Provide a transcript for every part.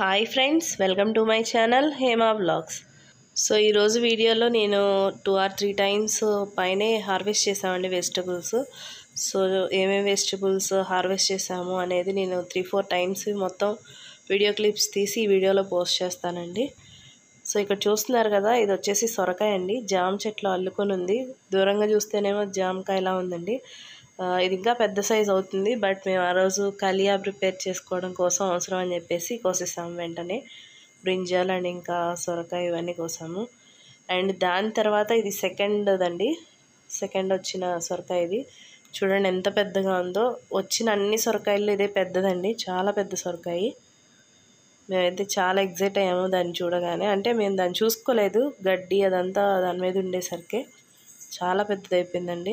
hi friends welcome to my channel Hema blogs so ఈరోజు వీడియోలో నేను టూ ఆర్ త్రీ టైమ్స్ పైనే హార్వెస్ట్ చేసామండి వెజిటబుల్స్ సో ఏమేమి వెజిటబుల్స్ హార్వెస్ట్ చేసాము అనేది నేను త్రీ ఫోర్ టైమ్స్ మొత్తం వీడియో క్లిప్స్ తీసి ఈ వీడియోలో పోస్ట్ చేస్తానండి సో ఇక్కడ చూస్తున్నారు కదా ఇది వచ్చేసి సొరకాయ అండి జామ చెట్లు అల్లుకొని ఉంది దూరంగా చూస్తేనేమో జామకాయలా ఉందండి ఆ, ఇది ఇంకా పెద్ద సైజ్ అవుతుంది బట్ మేము ఆ రోజు కలియా ప్రిపేర్ చేసుకోవడం కోసం అవసరం అని చెప్పేసి కోసేసాము వెంటనే బ్రింజాల్ అండ్ ఇంకా సొరకాయ ఇవన్నీ కోసాము అండ్ దాని తర్వాత ఇది సెకండ్ దండి సెకండ్ వచ్చిన సొరకాయ ఇది చూడండి ఎంత పెద్దగా ఉందో వచ్చిన అన్ని సొరకాయలు ఇదే పెద్దదండి చాలా పెద్ద సొరకాయ మేమైతే చాలా ఎగ్జైట్ అయ్యాము దాన్ని చూడగానే అంటే మేము దాన్ని చూసుకోలేదు గడ్డి అదంతా దాని మీద ఉండేసరికి చాలా పెద్దది అయిపోయిందండి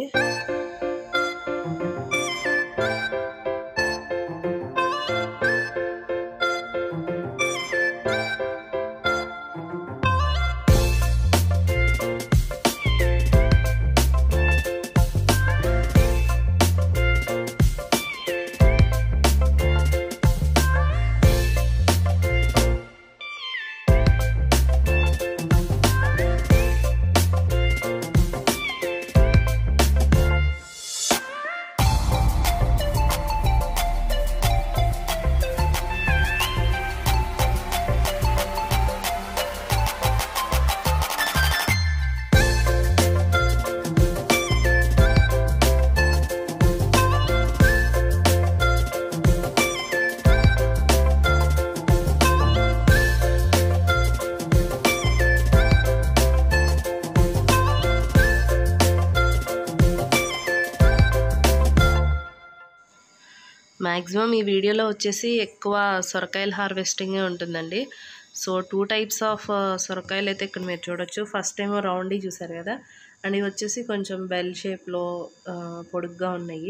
మ్యాక్సిమం ఈ వీడియోలో వచ్చేసి ఎక్కువ సొరకాయల హార్వెస్టింగే ఉంటుందండి సో టూ టైప్స్ ఆఫ్ సొరకాయలు అయితే ఇక్కడ మీరు చూడొచ్చు ఫస్ట్ ఏమో రౌండీ చూసారు కదా అండ్ ఇవి వచ్చేసి కొంచెం బెల్ షేప్లో పొడుగ్గా ఉన్నాయి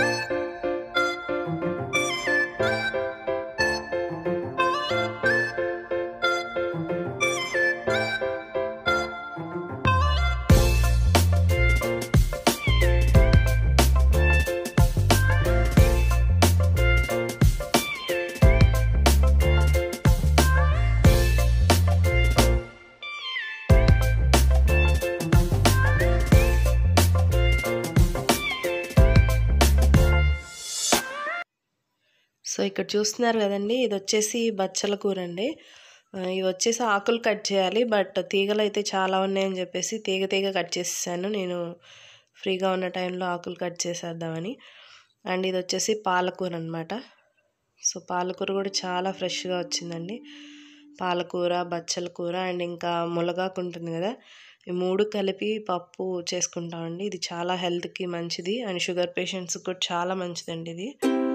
సో ఇక్కడ చూస్తున్నారు కదండి ఇది వచ్చేసి బచ్చల కూర అండి ఆ, ఇవి వచ్చేసి ఆకులు కట్ చేయాలి బట్ తీగలు అయితే చాలా ఉన్నాయని చెప్పేసి తీగ తీగ కట్ చేసేసాను నేను ఫ్రీగా ఉన్న టైంలో ఆకులు కట్ చేసేద్దామని అండ్ ఇది వచ్చేసి పాలకూర అనమాట సో పాలకూర కూడా చాలా ఫ్రెష్గా వచ్చిందండి పాలకూర బచ్చల కూర అండ్ ఇంకా ములగాకు ఉంటుంది కదా ఈ మూడు కలిపి పప్పు చేసుకుంటామండి ఇది చాలా హెల్త్కి మంచిది అండ్ షుగర్ పేషెంట్స్కి కూడా చాలా మంచిదండి ఇది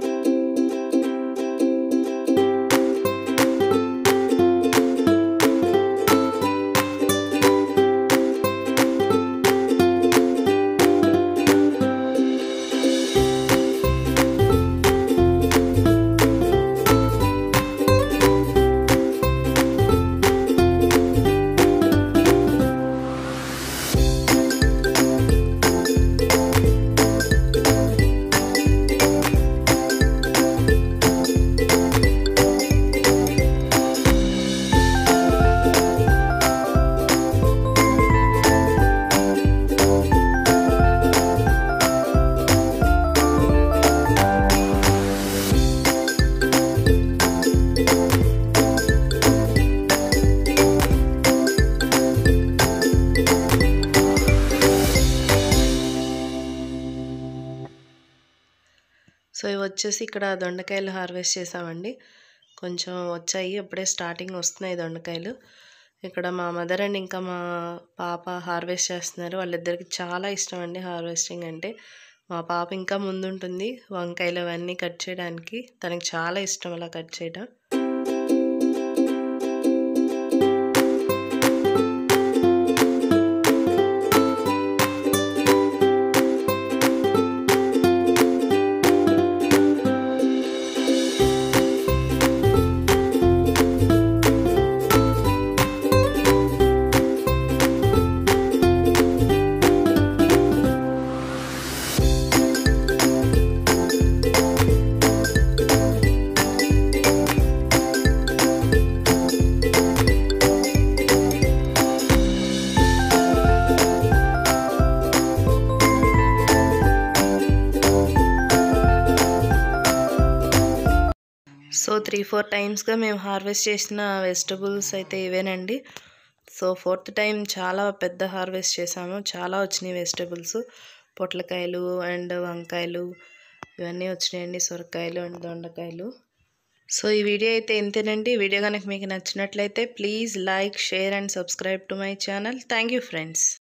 సో ఇవి వచ్చేసి ఇక్కడ దొండకాయలు హార్వెస్ట్ చేసామండి కొంచెం వచ్చాయి అప్పుడే స్టార్టింగ్ వస్తున్నాయి దొండకాయలు ఇక్కడ మా మదర్ అండ్ ఇంకా మా పాప హార్వెస్ట్ చేస్తున్నారు వాళ్ళిద్దరికి చాలా ఇష్టం అండి హార్వెస్టింగ్ అంటే మా పాప ఇంకా ముందుంటుంది వంకాయలు అవన్నీ కట్ చేయడానికి తనకి చాలా ఇష్టం అలా కట్ చేయడం సో త్రీ ఫోర్ టైమ్స్గా మేము హార్వెస్ట్ చేసిన వెజిటబుల్స్ అయితే ఇవేనండి సో ఫోర్త్ టైం చాలా పెద్ద హార్వెస్ట్ చేసాము చాలా వచ్చినాయి వెజిటబుల్స్ పొట్లకాయలు అండ్ వంకాయలు ఇవన్నీ వచ్చినాయండి సొరకాయలు అండ్ దొండకాయలు సో ఈ వీడియో అయితే ఇంతేనండి వీడియో కనుక మీకు నచ్చినట్లయితే please like share and subscribe to my channel thank you friends